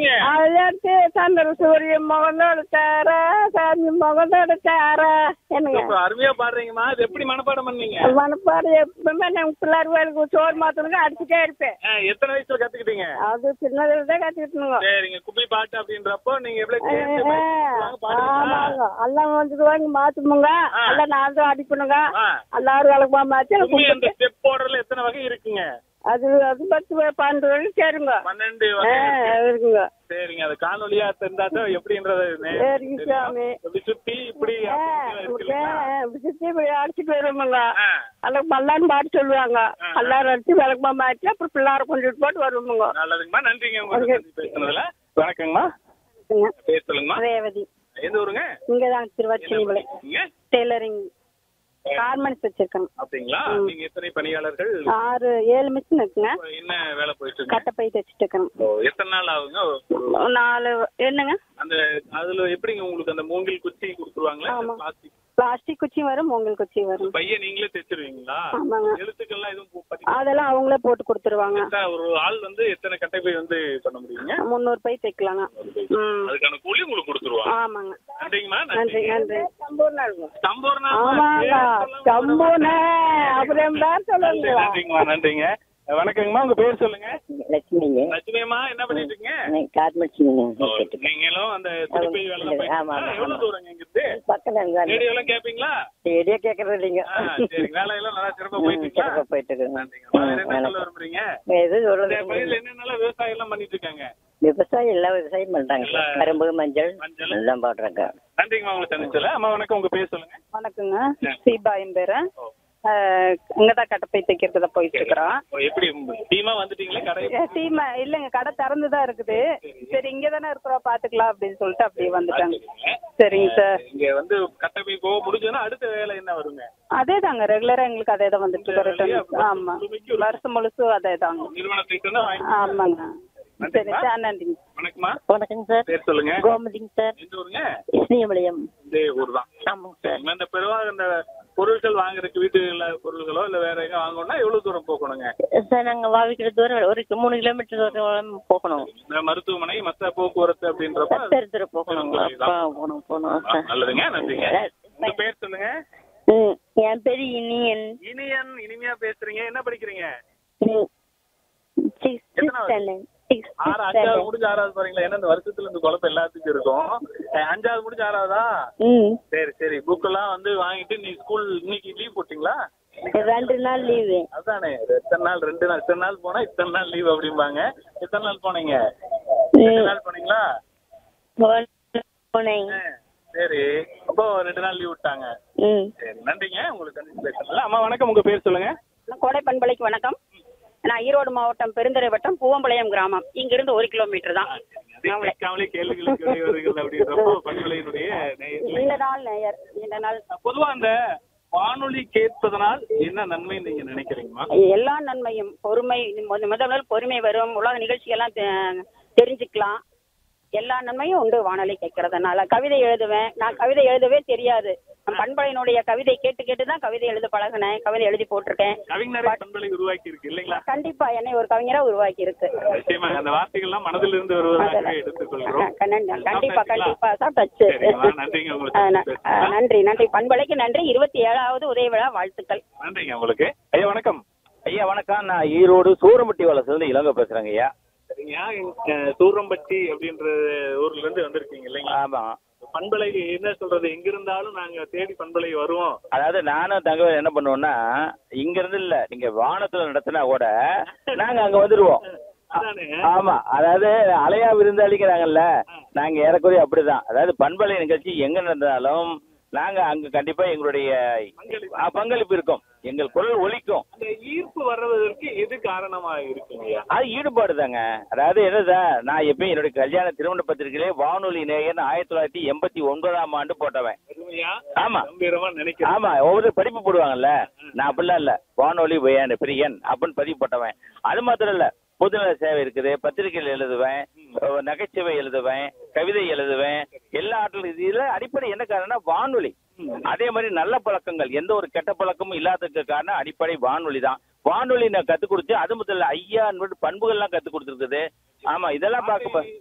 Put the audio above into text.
பாடுறீங்க அதாச்சு சந்திர சூரியன் முகந்தோட தார சாமி முகந்தோட தார என்னங்க ரொம்ப அருமையா பாடுறீங்கம்மா இது எப்படி மனப்பாடம் பண்ணீங்க மனப்பாடு எப்பவுமே நம்ம பிள்ளைர் வேலைக்கு சோறு மாத்தணுங்க அடிச்சுட்டே இருப்பேன் ஆ, எத்தனை வயசுல கத்துக்கிட்டீங்க அது சின்னதுல தான் கத்துக்கிட்டுங்க சரிங்க கும்மி பாட்டு அப்படின்றப்போ நீங்க எவ்வளவு சேர்ந்து வாங்க, பாடுவீங்களா? ஆமாங்க எல்லாம் வந்துடுவாங்க மாத்துமுங்க ஆ. எல்லாம் நான் தான் அடிக்கணுங்க ஆ. எல்லாரும் விளக்குமா மாத்தி எனக்கு கும்மி அந்த கொடுத்துட்டு, ஸ்டெப் போடுறதுல எத்தனை வகை இருக்குங்க அது அது பத்து பேர் பன்னெண்டு வரைக்கும் சேருங்க பன்னெண்டு ஆ, வகை இருக்கு. இருக்குங்க சரிங்க அது காணொலியா தெரிந்தா தான் எப்படின்றது நே- சரிங்க தெரியும். சாமி. இப்படி சுத்தி இப்படி ஆ, அப்படி இருக்கு இல்லைங்களா? இப்படி சுத்தி இப்படி அடிச்சுட்டு வருவாங்க ஆ. எல்லாம் மல்லான்னு பாட்டு சொல்லுவாங்க ஆ. எல்லாரும் அடிச்சு விளக்குமா மாற்றி அப்புறம் பிள்ளார கொண்டுட்டு போட்டு வருவாங்க நல்லதுங்கம்மா நன்றிங்க உங்களுக்கு சந்திச்சு பேசுனதுல வணக்கங்கம்மா பேர் சொல்லுங்கம்மா ரேவதி எந்த ஊருங்க இங்க தான் திருவச்சினிபுலை நீங்க டெய்லரிங் கார்மெண்ட்ஸ் வச்சிருக்கேன் அப்படிங்களா நீங்க எத்தனை பணியாளர்கள் ஆறு ஏழு மிஷின் இருக்குங்க என்ன வேலை போயிட்டு இருக்கு கட்டப்பை தைச்சிட்டு இருக்கேன் ஓ, எத்தனை நாள் ஆகுங்க ஒரு- நாலு என்னங்க அந்த அதுல எப்படிங்க உங்களுக்கு அந்த மூங்கில் குச்சி கொடுத்துருவாங்களா ஆமா. பிளாஸ்டிக் பிளாஸ்டிக் குச்சி வரும் மூங்கில் குச்சி வரும் பைய நீங்களே தைச்சிருவீங்களா ஆமாங்க. எழுத்துக்கள்லாம் எதுவும் பத்தி அதெல்லாம் அவங்களே போட்டு கொடுத்துருவாங்க எத்தனை- ஒரு ஆள் வந்து எத்தனை கட்டை பை வந்து பண்ண முடியுங்க முந்நூறு பை தைக்கலாங்க ம் அதுக்கான கூலி உங்களுக்கு கொடுத்துருவாங்க ஆமாங்க நன்றிங்கம்மா நன்றி நன்றி சம்பூர்ணா ஆமாங்க சம்பூனே அப்புறம் தான் சொல்லுங்க நன்றிங்கம்மா நன்றிங்க வணக்கங்கம்மா உங்க பேர் சொல்லுங்க லட்சுமிங்க லட்சுமியம்மா என்ன பண்ணிட்டு இருக்கீங்க கார்மெண்ட்ஸுங்க நீங்களும் அந்த துணிப்பை வேலை ஆமா, போயிட்டு ஆமா, எவ்வளவு ஆமா. தூரம் இங்கிருந்து பக்கம் தாங்க ரேடியோ எல்லாம் கேப்பீங்களா ரேடியோ கேட்கறது இல்லைங்க ஆ, சரி வேலையெல்லாம் நல்லா சிறப்பா போயிட்டு இருக்கா சிறப்பா போயிட்டு இருக்குங்க நன்றிங்கம்மா. வேற ம், என்ன சொல்ல வணக்கம். விரும்புறீங்க எது இந்த சொல்றது பகுதியில என்னென்னலாம் விவசாயம் எல்லாம் பண்ணிட்டு இருக்காங்க விவசாயம் எல்லாம் விவசாயம் பண்றாங்க எல்லா- கரும்பு மஞ்சள் மஞ்சள். எல்லாம் போடுறாங்க நன்றிங்கம்மா உங்களை சந்திச்சல அம்மா வணக்கம் உங்க பேர் சொல்லுங்க வணக்கங்க சீபா என் பேரு ஓ. இங்கதான் கட்டப்பை தைக்கிறதுல போயிட்டு இருக்கிறோம் ஓ, எப்படி டீமா வந்துட்டீங்களா கடை டீம் இல்லைங்க கடை திறந்து தான் இருக்குது சரி இங்க தானே இருக்கிறோம் பாத்துக்கலாம் அப்படின்னு சொல்லிட்டு அப்படியே வந்துட்டாங்க சரிங்க சார் இங்க வந்து கட்டப்பை போக முடிஞ்சதுன்னா அடுத்த வேலை என்ன வருங்க அதே தாங்க ரெகுலரா எங்களுக்கு அதே தான் வந்துட்டு இந்த இருக்கு வேலையா? return. ஆமா வருஷம் முழுசும் அதே தாங்க நிறுவனத்தை சொன்னா வாங்கி ஆமாங்க சரி நன்றிங்கம்மா. சார் நன்றிங்க வணக்கம்மா வணக்கங்க சார் பேர் சொல்லுங்க கோமதிங்க சார் எந்த ஊருங்க இஸ்னியபாளையம் இதே ஊர் தான் ஆமாங்க சார் இந்த பெருவாக இந்த பொருட்கள் வாங்குறதுக்கு வீட்டுல பொருள்களோ இல்ல வேற எங்க வாங்கணும்னா எவ்வளவு தூரம் போகணுங்க சார் நாங்க வாவிக்கிற தூரம் ஒரு மூணு கிலோமீட்டர் தூரம் போகணும் இந்த மருத்துவமனை மத்த போக்குவரத்து அப்படின்றப்ப தெரு தெரு போகணும் அப்பா போகணும் போகணும் ஆ, சார் நல்லதுங்க நன்றிங்க உங்க பேர் சொல்லுங்க ம், என் பேரு இனியன் இனியன் இனிமையா பேசுறீங்க என்ன படிக்கிறீங்க ம், sixth எத்தனாவது? standard. Sixth ஆறு அஞ்சாவது standard. முடிஞ்சு ஆறாவது பாருங்களா ஏன்னா இந்த வருஷத்துல இந்த குழப்பம் எல்லாத்துக்கும் இருக்கும் அஹ், அஞ்சாவது முடிஞ்சு ஆறாவதா ம் சரி சரி புக் எல்லாம் வந்து வாங்கிட்டு நீ ஸ்கூல் இன்னைக்கு லீவ் போட்டீங்களா ரெண்டு நாள் லீவு அதானே எத்தனை நாள் ரெண்டு நாள் இத்தனை நாள் போனா இத்தனை நாள் லீவ் அப்படிம்பாங்க எத்தனை நாள் போனீங்க ரெண்டு நாள் போனீங்களா போனேன் ஆ, சரி அப்போ ரெண்டு நாள் லீவ் விட்டாங்க ம் சரி நன்றிங்க உங்களுக்கு சந்திச்சு பேசுறதுல அம்மா வணக்கம் உங்க பேர் சொல்லுங்க கோடை பண்பலைக்கு வணக்கம் நான் ஈரோடு மாவட்டம் பெருந்துறை வட்டம் பூவம்பாளையம் கிராமம் இங்கிருந்து ஒரு கிலோமீட்டர் தான் கேட்காமலே கேள்விகளுக்கு விடை வருகிறது அப்படின்றப்போ பண்பலையினுடைய நேயர்களே. நீண்ட நாள் நேயர் நீண்ட நாள் பொதுவா அந்த வானொலி கேட்பதனால் என்ன நன்மை நீங்க நினைக்கிறீங்கம்மா எல்லா நன்மையும் பொறுமை முத- முதல் பொறுமை வரும் உலக நிகழ்ச்சியெல்லாம் தெ- தெரிஞ்சுக்கலாம் எல்லா நன்மையும் உண்டு வானொலி கேட்கறதுனால கவிதை எழுதுவேன் நான் கவிதை எழுதவே தெரியாது நான் பண்பலையினுடைய கவிதை கேட்டு கேட்டு தான் கவிதை எழுத பழகினேன் கவிதை எழுதி போட்டிருக்கேன் கவிஞரை பண்பலை உருவாக்கி இருக்கு இல்லைங்களா கண்டிப்பா என்னை ஒரு கவிஞரா உருவாக்கி இருக்கு நிச்சயமா அந்த வார்த்தைகள்லாம் மனதில் இருந்து வருவதாக எடுத்துக்கொள்கிறோம் கண்டிப்பா கண்டிப்பா சாப்பிட்டாச்சு சரிம்மா, நன்றிங்க உங்களுக்கு ஆ, ந- ஆ, நன்றி நன்றி பண்பலைக்கு நன்றி இருபத்தி ஏழாவது உதய விழா வாழ்த்துக்கள் நன்றிங்க உங்களுக்கு ஐயா வணக்கம் ஐயா வணக்கம் நான் ஈரோடு சூரம்பட்டி வளசுலேருந்து இளங்க பேசுறேங்க ஐயா சரிங்க அஹ், சூரம்பட்டி அப்படின்ற ஊர்ல இருந்து வந்திருக்கீங்க இல்லைங்களா ஆமா பண்பலை என்ன சொல்றது எங்க இருந்தாலும் நாங்க தேடி பண்பலை வருவோம் அதாவது நானும் தகவல் என்ன பண்ணுவோம்னா இங்க இருந்து இல்ல நீங்க வானத்துல நடத்தினா கூட நாங்க அங்க வந்துருவோம் அதானே ஆமா அதாவது அலையா விருந்தாளிக்கிறாங்கல்ல நாங்க ஏறக்குறைய அப்படிதான் அதாவது பண்பலை நிகழ்ச்சி எங்க நடந்தாலும் நாங்க அங்க கண்டிப்பா எங்களுடைய பங்களிப்பு. ஆ, பங்களிப்பு இருக்கும் எங்கள் குரல் ஒலிக்கும் அந்த ஈர்ப்பு வர்றதற்கு எது காரணமா இருக்குங்கய்யா அது ஈடுபாடு தாங்க அதாவது என்னதான் நான் எப்பயும் என்னுடைய கல்யாண திருமண பத்திரிகையிலே வானொலி நேயர்னு ஆயிரத்தி தொள்ளாயிரத்தி எண்பத்தி ஒன்பதாம் ஆண்டு போட்டவன் பெருமையா ஆமா கம்பீரமா நினைக்கிறேன் ஆமா ஒவ்வொரு படிப்பு போடுவாங்கல்ல நான் அப்படிலாம் இல்ல வானொலி பயன் பிரியன் அப்படின்னு பதிவு போட்டவன் அது மாத்திரம் இல்ல பொதுநல சேவை இருக்குது பத்திரிகைகள் எழுதுவேன் அஹ் நகைச்சுவை எழுதுவேன் கவிதை எழுதுவேன் எல்லா ஆற்றல் இதுல அடிப்படை என்ன காரணம்னா வானொலி அதே மாதிரி நல்ல பழக்கங்கள் எந்த ஒரு கெட்ட பழக்கமும் இல்லாததுக்கு காரணம் அடிப்படை வானொலி தான் வானொலி நான் கத்து கொடுத்து அது முதல்ல ஐயா பண்புகள்லாம் கத்து கொடுத்துருக்குது ஆமா இதெல்லாம் பார்க்க